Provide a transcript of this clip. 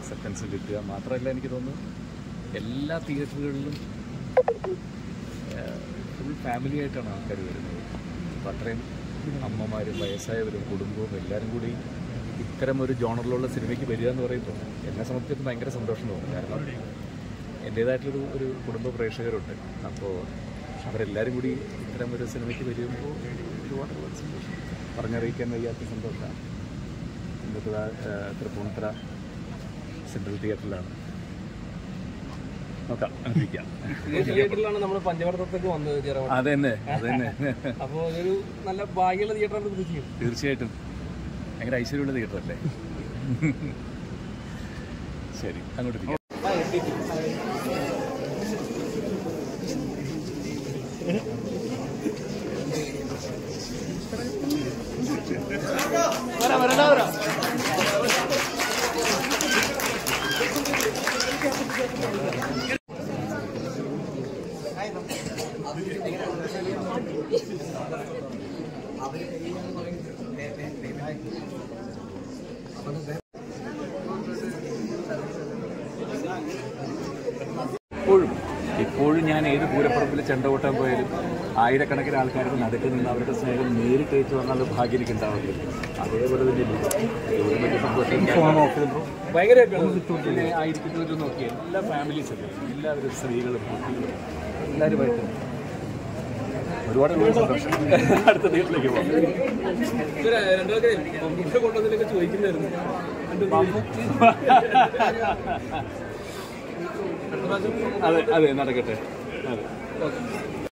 Acceptance കിട്ടുക മാത്രമല്ല എനിക്ക് തോന്നുന്നു എല്ലാ തിയേറ്ററുകളിലും ഫുൾ ഫാമിലി ആയിട്ടാണ് ആൾക്കാർ വരുന്നത് അപ്പോൾ അത്രയും അമ്മമാരും വയസ്സായവരും കുടുംബവും എല്ലാവരും കൂടി ഇത്തരം ഒരു ജോണറിലുള്ള സിനിമയ്ക്ക് വരിക എന്ന് പറയുമ്പോൾ എന്നെ സംബന്ധിച്ചിടത്തോളം ഭയങ്കര സന്തോഷം തോന്നുന്നു കാരണം എൻ്റേതായിട്ടൊരു ഒരു കുടുംബ പ്രേക്ഷകരുണ്ട് അപ്പോൾ അവരെല്ലാവരും കൂടി ഇത്തരം ഒരു സിനിമയ്ക്ക് വരുമ്പോൾ ഒരുപാട് ഒരുപാട് സന്തോഷം പറഞ്ഞറിയിക്കാൻ വയ്യാത്ത സന്തോഷമാണ് ഇന്നത്തെ തൃപ്പൂണിത്തറ സെൻട്രൽ തിയേറ്ററിലാണ് നോക്കാം അനുഭവിക്കാം തിയേറ്ററിലാണ് നമ്മൾ പഞ്ചവർത്തത്തേക്ക് വന്നത് ചെറുപ്പം അതന്നെ അതന്നെ അപ്പോൾ അതൊരു നല്ല ഭാഗ്യമുള്ള തിയേറ്ററാണ് പ്രതീക്ഷിക്കും തീർച്ചയായിട്ടും ഭയങ്കര ഐശ്വര്യമുള്ള തിയേറ്റർ അല്ലേ ശരി അങ്ങോട്ട് ഇരിക്കാം. ഇപ്പോഴും ഇപ്പോഴും ഞാൻ ഏത് പൂരപ്പുറത്തിൽ ചെണ്ട കൊട്ടാൻ പോയാലും ആയിരക്കണക്കിന് ആൾക്കാരുടെ നടുക്ക് നിന്ന് അവരുടെ സ്നേഹം നേരിട്ട് ഏറ്റു വന്നാൽ ഭാഗ്യം എനിക്ക് ഉണ്ടാവുന്നത് അതേപോലെ തന്നെ ഇവിടെ വലിയ സന്തോഷം ഭയങ്കര പിന്നെ ആയിരിക്കുന്നവർ നോക്കി എല്ലാ ഫാമിലീസും എല്ലാവരും സ്ത്രീകളും കുട്ടികളും എല്ലാവരുമായിട്ട് ഒരുപാട് ഒരുപാട് സന്തോഷം അടുത്ത വീട്ടിലേക്ക് പോകാം രണ്ടുപേരെ മമ്മൂട്ടിയെ കൊണ്ടുവന്നതിലൊക്കെ ചോദിക്കുന്നതായിരുന്നു അതെ അതെ നടക്കട്ടെ അതെ ഓക്കെ